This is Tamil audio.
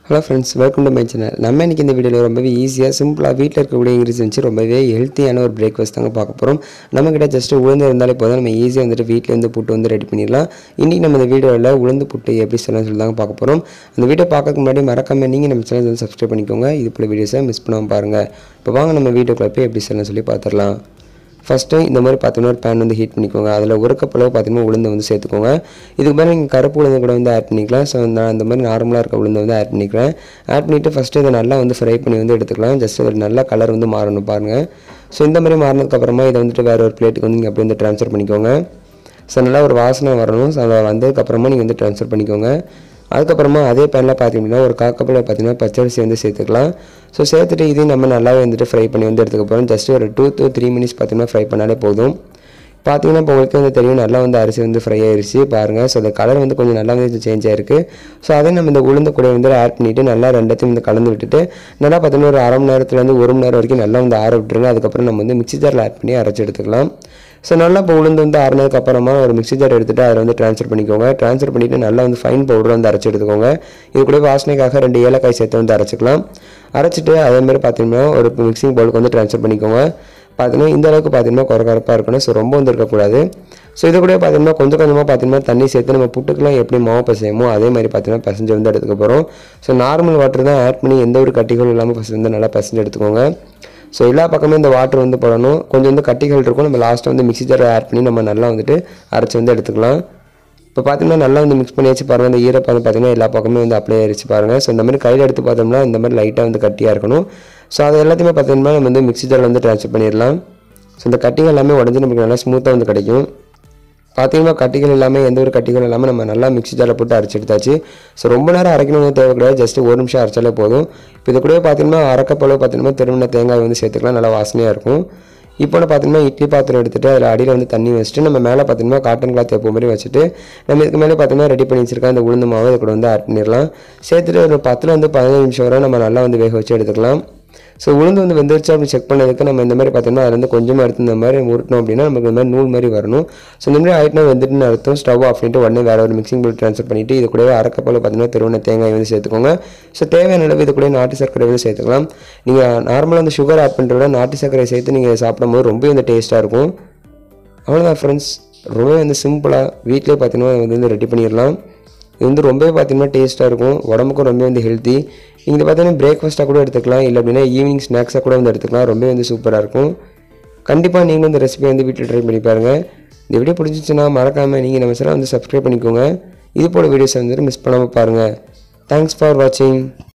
hello friends welcome to my channel நம்ம இன்றைக்கி இந்த வீடியோவில் ரொம்பவே ஈஸியாக சிம்பிளாக வீட்டில் இருக்கக்கூடிய இங்கிலீஷ் வச்சு ரொம்பவே ஹெல்த்தியான ஒரு பிரேக்ஃபாஸ்ட் தாங்க பார்க்க போகிறோம் நம்மக்கிட்ட ஜஸ்ட் உளுந்து இருந்தாலே போதும் நம்ம ஈஸியாக வந்துட்டு வீட்டில் வந்து புட்டு வந்து ரெடி பண்ணிடலாம் இன்றைக்கி நம்ம இந்த வீடியோவில் உளுந்து புட்டு எப்படி சொல்லலாம் சொல்லி தாங்க பார்க்க போகிறோம் அந்த வீடியோ பார்க்கறதுக்கு முன்னாடி மறக்காமல் நீங்கள் நம்ம சேனல் வந்து சப்ஸ்கிரைப் பண்ணிக்கோங்க இது போல வீடியோஸை மிஸ் பண்ணாமல் பாருங்கள் இப்போ வாங்க நம்ம வீடியோக்குள்ள போய் எப்படி சொல்லலாம் சொல்லி பார்த்துடலாம் ஃபஸ்ட்டு இந்த மாதிரி பார்த்தீங்கன்னா ஒரு பேன் வந்து ஹீட் பண்ணிக்கோங்க அதில் ஒரு கப் அளவு பார்த்தீங்கன்னா உளுந்து வந்து சேர்த்துக்கோங்க இதுக்கு மேலே நீங்கள் கருப்பு உளுந்து கூட வந்து ஆட் பண்ணிக்கலாம் ஸோ நான் இந்த மாதிரி நார்மலாக இருக்க உளுந்து வந்து ஆட் பண்ணிக்கிறேன் ஆட் பண்ணிவிட்டு ஃபஸ்ட்டு இதை நல்லா வந்து ஃப்ரை பண்ணி வந்து எடுத்துக்கலாம் ஜஸ்ட் ஒரு நல்ல கலர் வந்து மாறணும் பாருங்கள் ஸோ இந்த மாதிரி மாறினதுக்கப்புறமா இதை வந்துட்டு வேறு ஒரு பிளேட்டுக்கு வந்து நீங்கள் அப்படியே வந்து ட்ரான்ஸ்ஃபர் பண்ணிக்கோங்க ஸோ நல்லா ஒரு வாசனை வரணும் ஸோ அதை வந்ததுக்கப்புறமா நீங்கள் வந்து ட்ரான்ஸ்ஃபர் பண்ணிக்கோங்க அதுக்கப்புறமா அதே பேனில் பார்த்தீங்கன்னா ஒரு காக்கப்பில் பார்த்தீங்கன்னா பச்சரிசி வந்து சேர்த்துக்கலாம் ஸோ சேர்த்துட்டு இதையும் நம்ம நல்லாவே வந்துட்டு ஃப்ரை பண்ணி வந்து எடுத்துக்க போகிறோம் ஜஸ்ட் ஒரு டூ to த்ரீ மினிட்ஸ் பார்த்தீங்கன்னா ஃப்ரை பண்ணாலே போதும் பார்த்தீங்கன்னா இப்போ உங்களுக்கு வந்து தெரியும் நல்லா வந்து அரிசி வந்து ஃப்ரை ஆயிருச்சு பாருங்கள் ஸோ அந்த கலர் வந்து கொஞ்சம் நல்லா வந்து சேஞ்ச் ஆயிருக்கு ஸோ அதை நம்ம இந்த உளுந்து கூட வந்து ஆட் பண்ணிவிட்டு நல்லா ரெண்டத்தையும் வந்து கலந்து விட்டுட்டு நல்லா பார்த்தீங்கன்னா ஒரு அரை மணி நேரத்துலேருந்து ஒரு மணி நேரம் வரைக்கும் நல்லா வந்து ஆற விட்டுருங்க அதுக்கப்புறம் நம்ம வந்து மிக்ஸி ஜாரில் ஆட் பண்ணி அரைச்சி எடுத்துக்கலாம் ஸோ நல்லா இப்போ உளுந்து வந்து ஆறுனதுக்கு அப்புறமா ஒரு மிக்ஸி ஜார் எடுத்துகிட்டு அதில் வந்து ட்ரான்ஸ்ஃபர் பண்ணிக்கோங்க ட்ரான்ஸ்ஃபர் பண்ணிவிட்டு நல்லா வந்து ஃபைன் பவுடர் வந்து அரைச்சி எடுத்துக்கோங்க இது கூட வாசனைக்காக ரெண்டு ஏலக்காய் சேர்த்து வந்து அரைச்சிக்கலாம் அரைச்சிட்டு அதேமாதிரி பார்த்தீங்கன்னா ஒரு மிக்சிங் பவுலுக்கு வந்து ட்ரான்ஸ்ஃபர் பண்ணிக்கோங்க பார்த்தீங்கன்னா இந்த அளவுக்கு பார்த்தீங்கன்னா குறக்கறப்பாக இருக்கணும் ஸோ ரொம்ப வந்து இருக்கக்கூடாது ஸோ இது கூட பார்த்தீங்கன்னா கொஞ்சம் கொஞ்சமாக பார்த்தீங்கன்னா தண்ணி சேர்த்து நம்ம புட்டுக்கெல்லாம் எப்படி மாவு பிசையுமோ அதே மாதிரி பார்த்தீங்கன்னா பிசைஞ்சு வந்து எடுத்துக்க போகிறோம் ஸோ நார்மல் வாட்டர் தான் ஆட் பண்ணி எந்த ஒரு கட்டிகளும் இல்லாமல் ஃபஸ்ட் வந்து நல்லா பிசைஞ்சு எடுத்துக்கோங்க ஸோ எல்லா பக்கமே இந்த வாட்டர் வந்து போடணும் கொஞ்சம் வந்து கட்டிகள் இருக்கும் நம்ம லாஸ்ட்டாக வந்து மிக்ஸி ஜாரை ஆட் பண்ணி நம்ம நல்லா வந்துட்டு அரைச்சி வந்து எடுத்துக்கலாம் இப்போ பார்த்தீங்கன்னா நல்லா வந்து மிக்ஸ் பண்ணியாச்சு பாருங்கள் இந்த ஈரப்பதம் பார்த்தீங்கன்னா எல்லா பக்கமே வந்து அப்ளை ஆயிடுச்சு பாருங்கள் ஸோ இந்த மாதிரி கையில் எடுத்து பார்த்தோம்னா இந்த மாதிரி லைட்டாக வந்து கட்டியாக இருக்கணும் ஸோ அது எல்லாத்தையுமே பார்த்தீங்கன்னா நம்ம வந்து மிக்ஸி ஜாரில் வந்து ட்ரான்ஸ்ஃபர் பண்ணிடலாம் ஸோ இந்த கட்டிகள் எல்லாமே உடஞ்சி நமக்கு நல்லா ஸ்மூத்தாக வந்து கிடைக்கும் பார்த்தீங்கன்னா கட்டிகள் இல்லாமல் எந்த ஒரு கட்டிகள் இல்லாமல் நம்ம நல்லா மிக்ஸி ஜாரில் போட்டு அரைச்சி எடுத்தாச்சு ஸோ ரொம்ப நேரம் அரைக்கணும்னு தேவை கிடையாது ஜஸ்ட் ஒரு நிமிஷம் அரைச்சாலே போதும் இப்போ இது கூட பார்த்தீங்கன்னா அரைக்கப்பளவு பார்த்தீங்கன்னா திருமண தேங்காய் வந்து சேர்த்துக்கலாம் நல்லா வாசனையாக இருக்கும் இப்போ நான் பார்த்தீங்கன்னா இட்லி பாத்திரம் எடுத்துகிட்டு அதில் அடியில் வந்து தண்ணி வச்சுட்டு நம்ம மேலே பார்த்தீங்கன்னா காட்டன் கிளாத் எப்போ மாதிரி வச்சுட்டு நம்ம இதுக்கு மேலே பார்த்தீங்கன்னா ரெடி பண்ணி வச்சிருக்க அந்த உளுந்து மாவு இது கூட வந்து ஆட் பண்ணிடலாம் சேர்த்துட்டு ஒரு பத்தில் வந்து பதினஞ்சு நிமிஷம் வரை நம்ம நல்லா வந்து வேக வச்சு எடுத்துக்கலாம் ஸோ உளுந்து வந்து வெந்துருச்சா அப்படி செக் பண்ணதுக்கு நம்ம இந்த மாதிரி பார்த்தீங்கன்னா அதுல இருந்து கொஞ்சமாக எடுத்து இந்த மாதிரி உருட்டணும் அப்படின்னா நமக்கு இந்த மாதிரி நூல் மாதிரி வரணும் ஸோ இந்த மாதிரி ஆயிட்டுனா வெந்துட்டுன்னு அர்த்தம் ஸ்டவ் ஆஃப் பண்ணிட்டு உடனே வேற ஒரு மிக்சிங் போல் ட்ரான்ஸ்ஃபர் பண்ணிட்டு இது கூடவே அரைக்கப்போல் பார்த்தீங்கன்னா திருவண்ண தேங்காய் வந்து சேர்த்துக்கோங்க ஸோ தேவையான அளவு இது கூட நாட்டு சர்க்கரை வந்து சேர்த்துக்கலாம் நீங்கள் நார்மலாக வந்து சுகர் ஆட் பண்ணுறத விட நாட்டு சர்க்கரை சேர்த்து நீங்கள் சாப்பிடும்போது ரொம்ப வந்து டேஸ்ட்டாக இருக்கும் அவ்வளோதான் ஃப்ரெண்ட்ஸ் ரொம்ப வந்து சிம்பிளாக வீட்டிலே பார்த்தீங்கன்னா வந்து வந்து ரெடி பண்ணிடலாம் இது வந்து ரொம்பவே பார்த்தீங்கன்னா டேஸ்ட்டாக இருக்கும் உடம்புக்கும் ரொம்ப வந்து ஹெல்த்தி நீங்கள் பார்த்தீங்கன்னா பிரேக்ஃபாஸ்ட்டாக கூட எடுத்துக்கலாம் இல்லை அப்படின்னா ஈவினிங் ஸ்நாக்ஸாக கூட வந்து எடுத்துக்கலாம் ரொம்ப வந்து சூப்பராக இருக்கும் கண்டிப்பாக நீங்களும் இந்த ரெசிபி வந்து வீட்டில் ட்ரை பண்ணி பாருங்கள் இந்த வீடியோ பிடிச்சிச்சுன்னா மறக்காமல் நீங்கள் நம்ம சேனல் வந்து சப்ஸ்கிரைப் பண்ணிக்கோங்க இது போல் வீடியோஸை வந்து மிஸ் பண்ணாமல் பாருங்கள் தேங்க்ஸ் ஃபார் வாட்சிங்